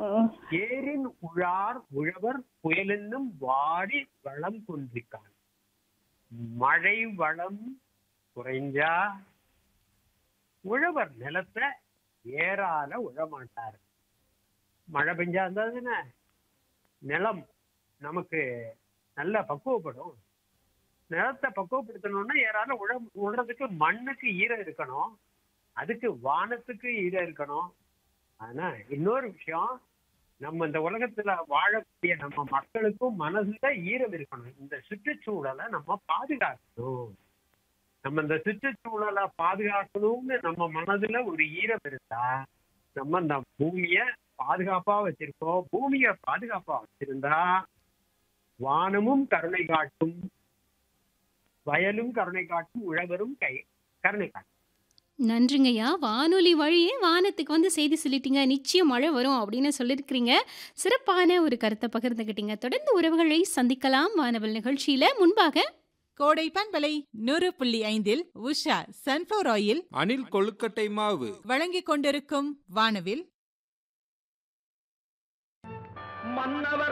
ம். ஏரின் உழார் உழவர் புயலென்னும் வாடி வளம் குன்றிக்கான் மழை வளம் குறைஞ்சா உழவர் நிலத்தை ஏறால உழமாட்டார் மழை பெஞ்சா இருந்தா நிலம் நமக்கு நல்லா பக்குவப்படும் நிலத்தை பக்குவப்படுத்தணும்னா ஏறால உழ உழறதுக்கு மண்ணுக்கு ஈரம் இருக்கணும் அதுக்கு வானத்துக்கு ஈரம் இருக்கணும் ஆனா இன்னொரு விஷயம் நம்ம இந்த உலகத்துல வாழக்கூடிய நம்ம மக்களுக்கும் மனசுல ஈரம் இருக்கணும் இந்த சுற்றுச்சூழலை நம்ம பாதுகாக்கணும் நம்ம இந்த சுற்றுச்சூழலை பாதுகாக்கணும்னு நம்ம மனதுல ஒரு ஈரம் இருந்தா நம்ம இந்த பூமிய பாதுகாப்பா வச்சிருக்கோம் பூமிய பாதுகாப்பா வச்சிருந்தா வானமும் கருணை காட்டும் வயலும் கருணை காட்டும் உழவரும் கை கருணை காட்டும் நன்றிங்கய்யா வானொலி வழியே வானத்துக்கு வந்து செய்தி சொல்லிட்டீங்க நிச்சயம் மழை வரும் அப்படின்னு சொல்லியிருக்கிறீங்க சிறப்பான ஒரு கருத்தை பகிர்ந்துக்கிட்டீங்க தொடர்ந்து உறவுகளை சந்திக்கலாம் வானவல் நிகழ்ச்சியில முன்பாக கோடை பண்பலை நூறு புள்ளி ஐந்தில் உஷா சன்ஃப்ளவர் ஆயில் அணில் கொழுக்கட்டை மாவு வழங்கிக் கொண்டிருக்கும் வானவில் மன்னவர்